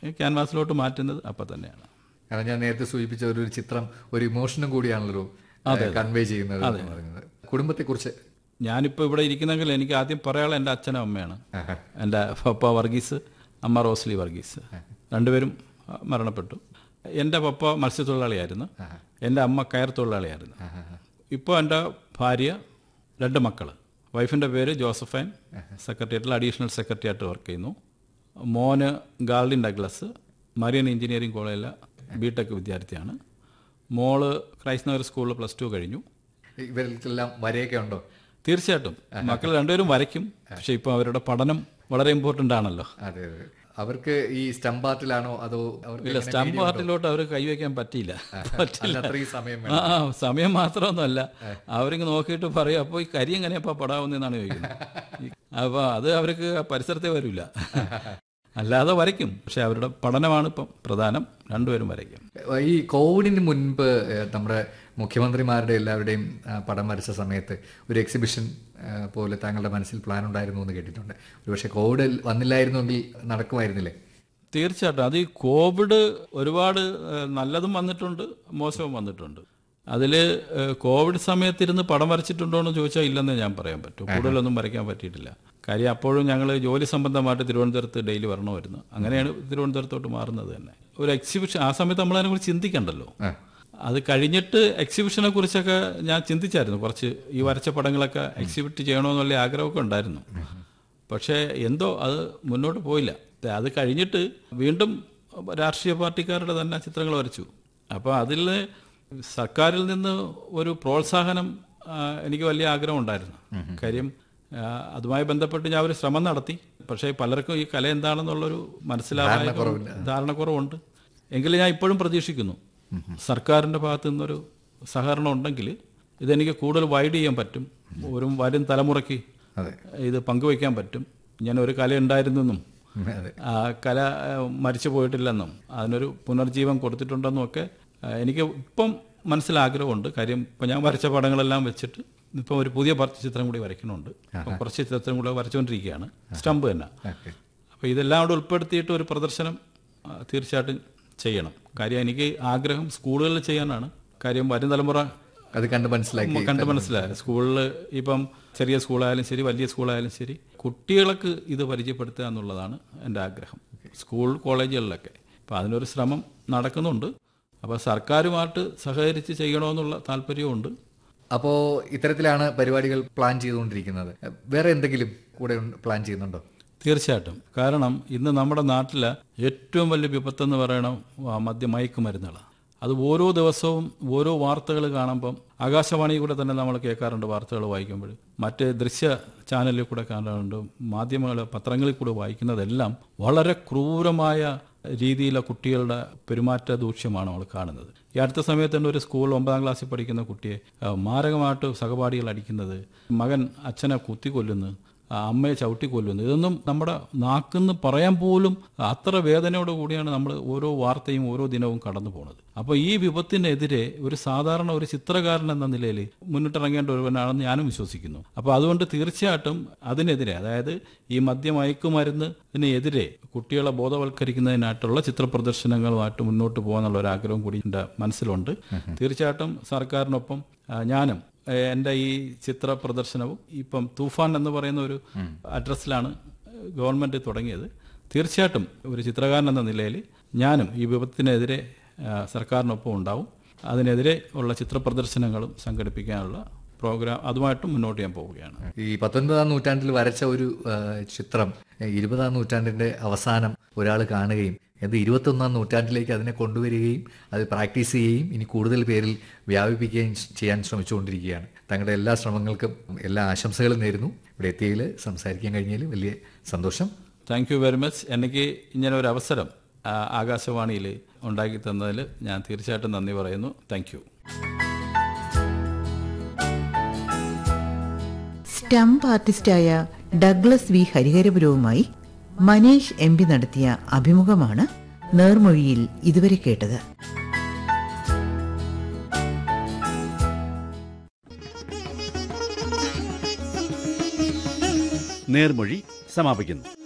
ക്യാൻവാസിലോട്ട് മാറ്റുന്നത് അപ്പം തന്നെയാണ് കാരണം ഞാൻ നേരത്തെ സൂചിപ്പിച്ച ഒരു ഒരു ചിത്രം ഒരു ഇമോഷനും കൂടിയാണല്ലോ കൺവേ ചെയ്യുന്നത് എന്ന് പറയുന്നത് കുടുംബത്തെക്കുറിച്ച് ഞാനിപ്പോൾ ഇവിടെ ഇരിക്കുന്നെങ്കിൽ എനിക്ക് ആദ്യം പറയാനുള്ള എൻ്റെ അച്ഛനും അമ്മയാണ് എൻ്റെ പപ്പ വർഗീസ് അമ്മ റോസ്ലി വർഗീസ് രണ്ടുപേരും ആ, മരണപ്പെട്ടു എൻ്റെ പപ്പ മത്സ്യത്തൊഴിലാളിയായിരുന്നു എൻ്റെ അമ്മ കയർ തൊഴിലാളിയായിരുന്നു ഇപ്പോൾ എൻ്റെ ഭാര്യ രണ്ട് മക്കൾ വൈഫിൻ്റെ പേര് ജോസഫൈൻ സെക്രട്ടേറിയറ്റിൽ അഡീഷണൽ സെക്രട്ടറി ആയിട്ട് വർക്ക് ചെയ്യുന്നു മോന് ഗാൾഡിൻ ഡഗ്ലസ് മരിയൻ എഞ്ചിനീയറിംഗ് കോളേജിലെ ബി ടെക് വിദ്യാർത്ഥിയാണ് മോള് ക്രൈസ്റ്റ് നഗർ സ്കൂളിൽ പ്ലസ് ടു കഴിഞ്ഞു ഇവർക്കെല്ലാം വരെയൊക്കെ ഉണ്ടോ തീർച്ചയായിട്ടും മക്കൾ രണ്ടുപേരും വരയ്ക്കും പക്ഷെ ഇപ്പൊ അവരുടെ പഠനം വളരെ ഇമ്പോർട്ടന്റ് ആണല്ലോ അതെ അതെ അവർക്ക് ഈ സ്റ്റംപ് ആർട്ടിലാണോ അതോ അവർക്ക് ഇല്ല സ്റ്റാമ്പ് ആർട്ടിലോട്ട് അവർ കൈവയ്ക്കാൻ പറ്റിയില്ല പറ്റില്ല അല്ല അത്രയും സമയം ആ ആ, സമയം മാത്രമൊന്നുമല്ല അവരിങ്ങ് നോക്കിയിട്ട് പറയും അപ്പോൾ ഈ കരി എങ്ങനെയാ പടാവുന്നതെന്നാണ് ചോദിക്കുന്നത് അപ്പോൾ അത് അവർക്ക് പരിസരത്തെ വരില്ല അല്ലാതെ വരയ്ക്കും പക്ഷെ അവരുടെ പഠനമാണ് ഇപ്പം പ്രധാനം രണ്ടുപേരും വരയ്ക്കും ഈ കോവിഡിന് മുൻപ് ഏഹ്, നമ്മുടെ മുഖ്യമന്ത്രിമാരുടെ എല്ലാവരുടെയും ആ, പടം വരച്ച സമയത്ത് ഒരു എക്സിബിഷൻ ആ, പോലെ താങ്കളുടെ മനസ്സിൽ പ്ലാൻ ഉണ്ടായിരുന്നു എന്ന് കേട്ടിട്ടുണ്ട് ഒരുപക്ഷെ കോവിഡ് വന്നില്ലായിരുന്നെങ്കിൽ നടക്കുമായിരുന്നില്ലേ തീർച്ചയായിട്ടും അത് ഈ കോവിഡ് ഒരുപാട് ഏഹ്, നല്ലതും വന്നിട്ടുണ്ട് മോശവും വന്നിട്ടുണ്ട് അതിൽ കോവിഡ് സമയത്തിരുന്ന് പടം വരച്ചിട്ടുണ്ടോ എന്ന് ചോദിച്ചാൽ ഇല്ലെന്നേ ഞാൻ പറയാൻ പറ്റൂ കൂടുതലൊന്നും വരയ്ക്കാൻ പറ്റിയിട്ടില്ല കാര്യം അപ്പോഴും ഞങ്ങൾ ജോലി സംബന്ധമായിട്ട് തിരുവനന്തപുരത്ത് ഡെയിലി വരണമായിരുന്നു അങ്ങനെയാണ് തിരുവനന്തപുരത്തോട്ട് മാറുന്നത് തന്നെ ഒരു എക്സിബിഷൻ ആ സമയത്ത് നമ്മൾ അതിനെക്കുറിച്ച് ചിന്തിക്കണ്ടല്ലോ ആ. അത് കഴിഞ്ഞിട്ട് എക്സിബിഷനെ കുറിച്ചൊക്കെ ഞാൻ ചിന്തിച്ചായിരുന്നു കുറച്ച് ഈ വരച്ച പടങ്ങളൊക്കെ എക്സിബിറ്റ് ചെയ്യണമെന്നുള്ള ആഗ്രഹമൊക്കെ ഉണ്ടായിരുന്നു പക്ഷേ എന്തോ അത് മുന്നോട്ട് പോയില്ല അത് കഴിഞ്ഞിട്ട് വീണ്ടും രാഷ്ട്രീയ പാർട്ടിക്കാരുടെ തന്നെ ചിത്രങ്ങൾ വരച്ചു അപ്പോൾ അതിൽ സർക്കാരിൽ നിന്ന് ഒരു പ്രോത്സാഹനം ആ, എനിക്ക് വലിയ ആഗ്രഹം ഉണ്ടായിരുന്നു കാര്യം ആ, അതുമായി ബന്ധപ്പെട്ട് ഞാൻ ഒരു ശ്രമം നടത്തി പക്ഷേ പലർക്കും ഈ കല എന്താണെന്നുള്ളൊരു മനസ്സിലാവാൻ ധാരണക്കുറവുണ്ട് എങ്കിലും ഞാൻ ഇപ്പോഴും പ്രതീക്ഷിക്കുന്നു സർക്കാരിൻ്റെ ഭാഗത്തു നിന്നൊരു സഹകരണം ഉണ്ടെങ്കിൽ ഇതെനിക്ക് കൂടുതൽ വൈഡ് ചെയ്യാൻ പറ്റും ഒരു വരും തലമുറയ്ക്ക് അതെ ഇത് പങ്കുവയ്ക്കാൻ പറ്റും ഞാൻ ഒരു കല ഉണ്ടായിരുന്നെന്നും ഉം, അതെ ആ കല ആ, മരിച്ചു പോയിട്ടില്ലെന്നും അതിനൊരു പുനർജീവൻ കൊടുത്തിട്ടുണ്ടെന്നും ഒക്കെ ആ, എനിക്ക് ഇപ്പം മനസ്സിലാഗ്രഹമുണ്ട് കാര്യം ഇപ്പം ഞാൻ വരച്ച പടങ്ങളെല്ലാം വെച്ചിട്ട് ഇപ്പം ഒരു പുതിയ പ- ചിത്രം കൂടി വരയ്ക്കുന്നുണ്ട് അപ്പം കുറച്ച് ചിത്രം കൂടെ വരച്ചുകൊണ്ടിരിക്കുകയാണ് സ്റ്റമ്പ് തന്നെ ഓക്കെ അപ്പോൾ ഇതെല്ലാം കൂടെ ഉൾപ്പെടുത്തിയിട്ട് ഒരു പ്രദർശനം ആ, തീർച്ചയായിട്ടും ചെയ്യണം കാര്യം എനിക്ക് ആഗ്രഹം സ്കൂളുകളിൽ ചെയ്യാനാണ് കാര്യം വരും തലമുറ അത് കണ്ട് മനസ്സിലാക്കി കണ്ട് മനസ്സിലായി സ്കൂളിൽ ഇപ്പം ചെറിയ സ്കൂളായാലും ശരി വലിയ സ്കൂളായാലും ശരി കുട്ടികൾക്ക് ഇത് പരിചയപ്പെടുത്തുക എന്നുള്ളതാണ് എൻ്റെ ആഗ്രഹം സ്കൂൾ കോളേജുകളിലൊക്കെ അപ്പം അതിനൊരു ശ്രമം നടക്കുന്നുണ്ട് അപ്പോൾ സർക്കാരുമായിട്ട് സഹകരിച്ച് ചെയ്യണമെന്നുള്ള താല്പര്യമുണ്ട് അപ്പോ ഇത്തരത്തിലാണ് പരിപാടികൾ പ്ലാൻ ചെയ്തുകൊണ്ടിരിക്കുന്നത് വേറെ എന്തെങ്കിലും കൂടെ ഉണ്ട്- പ്ലാൻ ചെയ്യുന്നുണ്ടോ തീർച്ചയായിട്ടും കാരണം ഇന്ന് നമ്മുടെ നാട്ടിൽ ഏറ്റവും വലിയ വിപത്തെന്ന് പറയണം ആ, മദ്യ മയക്കുമരുന്നുകളാണ് അത് ഓരോ ദിവസവും ഓരോ വാർത്തകൾ കാണുമ്പം ആകാശവാണി കൂടെ തന്നെ നമ്മൾ കേൾക്കാറുണ്ട് വാർത്തകൾ വായിക്കുമ്പോൾ മറ്റ് ദൃശ്യ ചാനലിൽ കൂടെ കാണാറുണ്ട് മാധ്യമങ്ങൾ പത്രങ്ങളിൽ കൂടെ വായിക്കുന്നതെല്ലാം വളരെ ക്രൂരമായ രീതിയിലെ കുട്ടികളുടെ പെരുമാറ്റ ദൂഷ്യമാണ് നമ്മൾ കാണുന്നത് ഈ അടുത്ത സമയത്ത് തന്നെ ഒരു സ്കൂൾ ഒമ്പതാം ക്ലാസ്സിൽ പഠിക്കുന്ന കുട്ടിയെ ആ, മാരകമായിട്ട് സഹപാഠികൾ അടിക്കുന്നത് മകൻ അച്ഛനെ കുത്തിക്കൊല്ലുന്നു ആ അമ്മയെ ചവിട്ടി കൊല്ലുന്നു ഇതൊന്നും നമ്മുടെ നാക്കെന്ന് പറയാൻ പോലും അത്ര വേദനയോട് കൂടിയാണ് നമ്മൾ ഓരോ വാർത്തയും ഓരോ ദിനവും കടന്നു പോകുന്നത് അപ്പോൾ ഈ വിപത്തിനെതിരെ ഒരു സാധാരണ ഒരു ചിത്രകാരൻ എന്ന നിലയിൽ മുന്നിട്ടിറങ്ങേണ്ട ഒരുവനാണെന്ന് ഞാനും വിശ്വസിക്കുന്നു അപ്പോൾ അതുകൊണ്ട് തീർച്ചയായിട്ടും അതിനെതിരെ അതായത് ഈ മദ്യമയക്കുമരുന്നിന് എതിരെ കുട്ടികളെ ബോധവൽക്കരിക്കുന്നതിനായിട്ടുള്ള ചിത്ര പ്രദർശനങ്ങളുമായിട്ട് മുന്നോട്ട് പോകാനുള്ള ഒരു ആഗ്രഹം കൂടി എൻ്റെ മനസ്സിലുണ്ട് തീർച്ചയായിട്ടും സർക്കാരിനൊപ്പം ആ, ഞാനും ഏഹ് എൻ്റെ ഈ ചിത്ര പ്രദർശനവും ഇപ്പം തൂഫാൻ എന്ന് പറയുന്ന ഒരു അഡ്രസ്സിലാണ് ഗവൺമെൻറ് തുടങ്ങിയത് തീർച്ചയായിട്ടും ഒരു ചിത്രകാരൻ എന്ന നിലയിൽ ഞാനും ഈ വിപത്തിനെതിരെ ആ, സർക്കാരിനൊപ്പം ഉണ്ടാവും അതിനെതിരെ ഉള്ള ചിത്ര പ്രദർശനങ്ങളും സംഘടിപ്പിക്കാനുള്ള പ്രോഗ്രാം അതുമായിട്ടും മുന്നോട്ട് ചെയ്യാൻ പോവുകയാണ് ഈ പത്തൊൻപതാം നൂറ്റാണ്ടിൽ വരച്ച ഒരു ആ, ചിത്രം ഏ, ഇരുപതാം നൂറ്റാണ്ടിന്റെ അവസാനം ഒരാൾ കാണുകയും അത് ഇരുപത്തൊന്നാം നൂറ്റാണ്ടിലേക്ക് അതിനെ കൊണ്ടുവരികയും അത് പ്രാക്ടീസ് ചെയ്യുകയും ഇനി കൂടുതൽ പേരിൽ വ്യാപിപ്പിക്കുകയും ചെയ്യാൻ ശ്രമിച്ചുകൊണ്ടിരിക്കുകയാണ് തങ്ങളുടെ എല്ലാ ശ്രമങ്ങൾക്കും എല്ലാ ആശംസകളും നേരുന്നു ഇവിടെ എത്തിയതിൽ സംസാരിക്കാൻ കഴിഞ്ഞതിൽ വലിയ സന്തോഷം താങ്ക് യു വെരി മച്ച് എനിക്ക് ഇങ്ങനെ ഒരു അവസരം ആ, ആകാശവാണിയിൽ ഉണ്ടാക്കി തന്നതിൽ ഞാൻ തീർച്ചയായിട്ടും നന്ദി പറയുന്നു താങ്ക് യു സ്റ്റംപ് ആർട്ടിസ്റ്റായ ഡഗ്ലസ് വി ഹരിഹരപുരവുമായി മനീഷ് എം പി നടത്തിയ അഭിമുഖമാണ് നേർമൊഴിയിൽ ഇതുവരെ കേട്ടത് നേർമൊഴി സമാപിക്കുന്നു